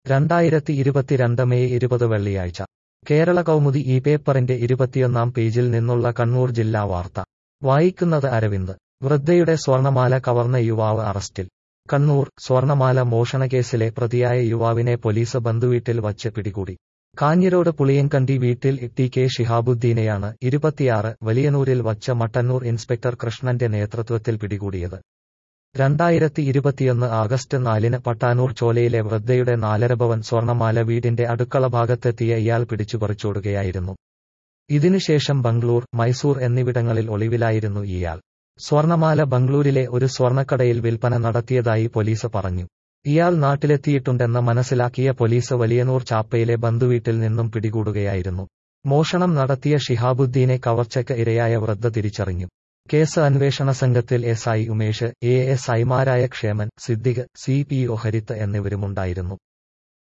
രണ്ടായിരത്തി ഇരുപത്തിരണ്ട് മെയ് ഇരുപത് വെള്ളിയാഴ്ച കേരള കൗമുദി ഈ പേപ്പറിന്റെ ഇരുപത്തിയൊന്നാം പേജിൽ നിന്നുള്ള കണ്ണൂർ ജില്ലാ വാർത്ത വായിക്കുന്നത് അരവിന്ദ് വൃദ്ധയുടെ സ്വർണമാല കവർന്ന യുവാവ് അറസ്റ്റിൽ കണ്ണൂർ സ്വർണമാല മോഷണക്കേസിലെ പ്രതിയായ യുവാവിനെ പോലീസ് ബന്ധുവീട്ടിൽ വച്ച് പിടികൂടി കാഞ്ഞിരോട് പുളിയൻകണ്ടി വീട്ടിൽ ടി കെ ഷിഹാബുദ്ദീനെയാണ് ഇരുപത്തിയാറ് വലിയനൂരിൽ വച്ച മട്ടന്നൂർ ഇൻസ്പെക്ടർ കൃഷ്ണന്റെ നേതൃത്വത്തിൽ പിടികൂടിയത് രണ്ടായിരത്തി ഇരുപത്തിയൊന്ന് ആഗസ്റ്റ് നാലിന് പട്ടാനൂർ ചോലയിലെ വൃദ്ധയുടെ നാലരഭവൻ സ്വർണമാല വീടിന്റെ അടുക്കള ഭാഗത്തെത്തിയ ഇയാൾ പിടിച്ചുപറിച്ചോടുകയായിരുന്നു ഇതിനുശേഷം ബംഗ്ലൂർ മൈസൂർ എന്നിവിടങ്ങളിൽ ഒളിവിലായിരുന്നു ഇയാൾ സ്വർണമാല ബംഗ്ലൂരിലെ ഒരു സ്വർണക്കടയിൽ വിൽപ്പന നടത്തിയതായി പോലീസ് പറഞ്ഞു ഇയാൾ നാട്ടിലെത്തിയിട്ടുണ്ടെന്ന് മനസ്സിലാക്കിയ പോലീസ് വലിയനൂർ ചാപ്പയിലെ ബന്ധുവീട്ടിൽ നിന്നും പിടികൂടുകയായിരുന്നു മോഷണം നടത്തിയ ഷിഹാബുദ്ദീനെ കവർച്ചയ്ക്ക് ഇരയായ വൃദ്ധ തിരിച്ചറിഞ്ഞു കേസ് അന്വേഷണ സംഘത്തിൽ S I Umesh A S ഐമാരായ Kshemen Siddique C P O Harith എന്നിവരുമുണ്ടായിരുന്നു